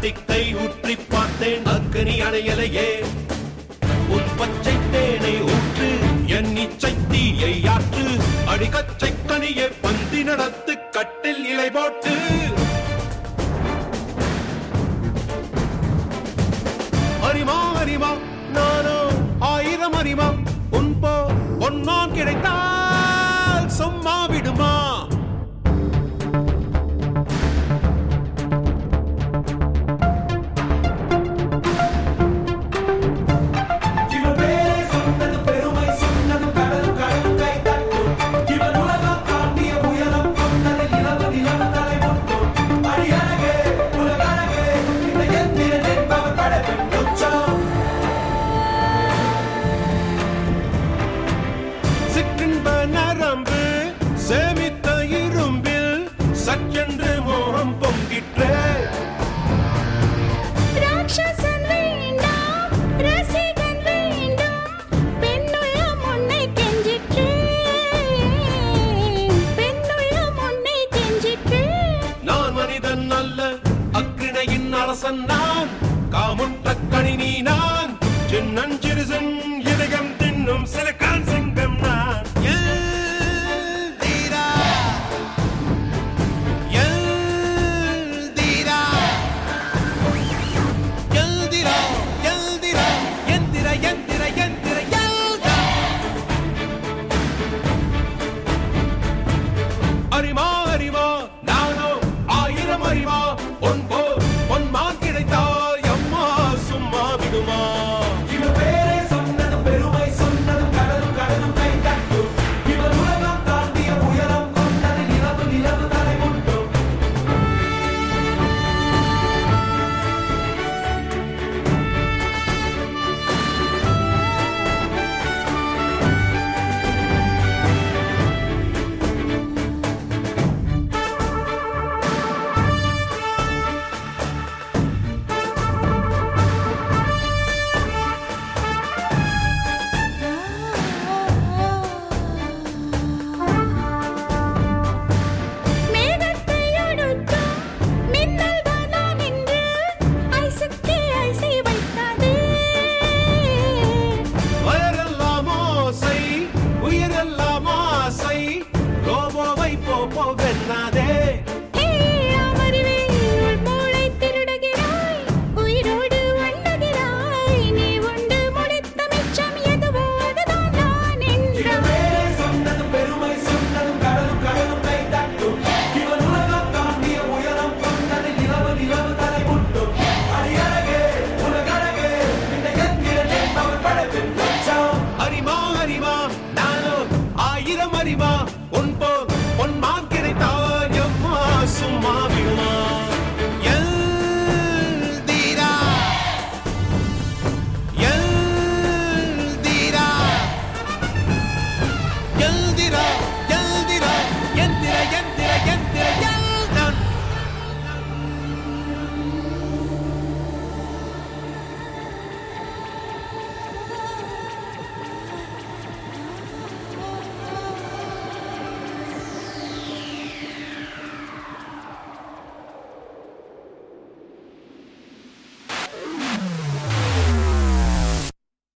திக்கை உற்றி பார்த்தேன் அக்கனி அணையலையே உன் பச்சை தேனை ஊற்று என் இச்சை தீயை ஆற்று அடிகச்சை கனியை பந்தி நடத்து கட்டில் இலை போட்டு அரிமா அரிமா நானோ ஆயிரம் அரிமா உன் போ பொன்னான் கிடைத்தால் சும்மா விடுமா இவன் பேரை சொன்னது பெருமை சொன்னது கடல் கடல் கை தட்டும் இவன் உலகம் தாண்டிய உயரம் கொண்டது நிலவு நிலவு தலை முட்டும் அடியழகே உலகழகே இந்த எந்திரன் என்பவர் படைப்பின் உச்சம் சிற்றின்ப நரம்பு சேமித்த இரும்பில் சற்றென்று மோகம் பொங்கிற்றே ராட்சசன் வேண்டாம் ரசிகன் வேண்டும் பெண்ணுள்ளம் உன்னை கெஞ்சிற்றே பெண்ணுள்ளம் உன்னை கெஞ்சிற்றே நான் மனிதன் அல்ல அக்கிணையின் அரசன் நான் காமுட்ட கணினி நான் சின்னஞ்சிறுசன் இதயம் தின்னும் சிலக்கான் சிங்கம் நான் எல்தீரா, எல்தீரா, எல்தீரா.